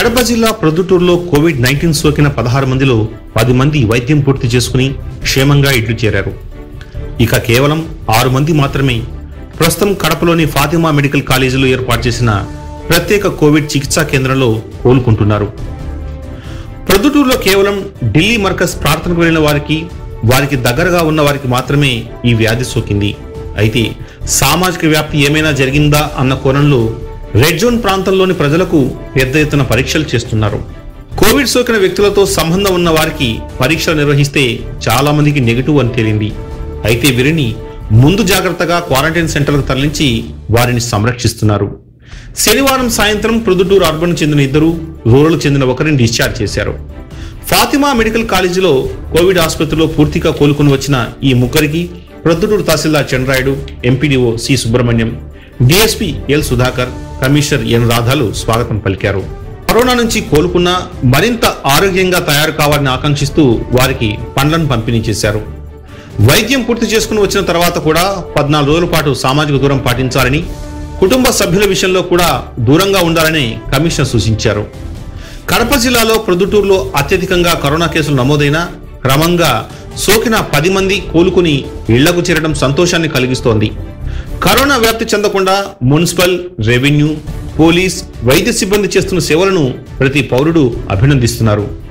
కడప జిల్లా ప్రొద్దుటూరులో Covid nineteen సోకిన పదహారు మందిలో పది మంది వైద్యం పూర్తి చేసుకుని క్షేమంగా ఇడ్లు చేరారు ఇక కేవలం ఆరు మంది మాత్రమే ప్రస్తుతం కడపలోని ఫాతిమా మెడికల్ కాలేజీలో ఏర్పాటు చేసిన ప్రత్యేక కోవిడ్ చికిత్సా కేంద్రంలో కోలుకుంటున్నారు ప్రొద్దుటూరులో కేవలం ఢిల్లీ మర్కజ్ ప్రార్థనకు వెళ్లిన వారికి వారికి దగ్గరగా ఉన్న వారికి మాత్రమే ఈ వ్యాధి సోకింది అయితే సామాజిక వ్యాప్తి ఏమైనా జరిగిందా అన్న కోణంలో రెడ్ జోన్ ప్రాంతంలోని ప్రజలకు పెద్ద ఎత్తున పరీక్షలు చేస్తున్నారు కోవిడ్ సోకిన వ్యక్తులతో సంబంధం ఉన్న వారికి పరీక్షలు నిర్వహిస్తే చాలా మందికి నెగిటివ్ అని తేలింది అయితే వీరిని ముందు జాగ్రత్తగా క్వారంటైన్ సెంటర్లకు తరలించి వారిని సంరక్షిస్తున్నారు శనివారం సాయంత్రం ప్రొద్దుటూరు అర్బన్ చెందిన ఇద్దరు రూరల్ చెందిన ఒకరిని డిశ్చార్జ్ చేశారు ఫాతిమా మెడికల్ కాలేజీలో కోవిడ్ ఆసుపత్రిలో పూర్తిగా కోలుకుని వచ్చిన ఈ ముగ్గురికి Proddatur tahsildar Chandrayudu MPDO C Subrahmanyam DSP L Sudhakar commissioner N రాధాలు స్వాగతం పలికారు కరోనా నుంచి కోలుకున్న మరింత ఆరోగ్యంగా తయారు కావాలని ఆకాంక్షిస్తూ వారికి పండ్లను పంపిణీ చేశారు వైద్యం పూర్తి చేసుకుని వచ్చిన తర్వాత కూడా పద్నాలుగు రోజుల పాటు సామాజిక దూరం పాటించాలని కుటుంబ సభ్యుల విషయంలో కూడా దూరంగా ఉండాలని కమిషనర్ సూచించారు కడప జిల్లాలో ప్రొద్దుటూరులో అత్యధికంగా కరోనా కేసులు నమోదైన క్రమంగా సోకిన పది మంది కోలుకుని ఇళ్లకు చేరడం సంతోషాన్ని కలిగిస్తోంది కరోనా వ్యాప్తి చెందకుండా మున్సిపల్ రెవెన్యూ పోలీస్ వైద్య సిబ్బంది చేస్తున్న సేవలను ప్రతి పౌరుడు అభినందిస్తున్నారు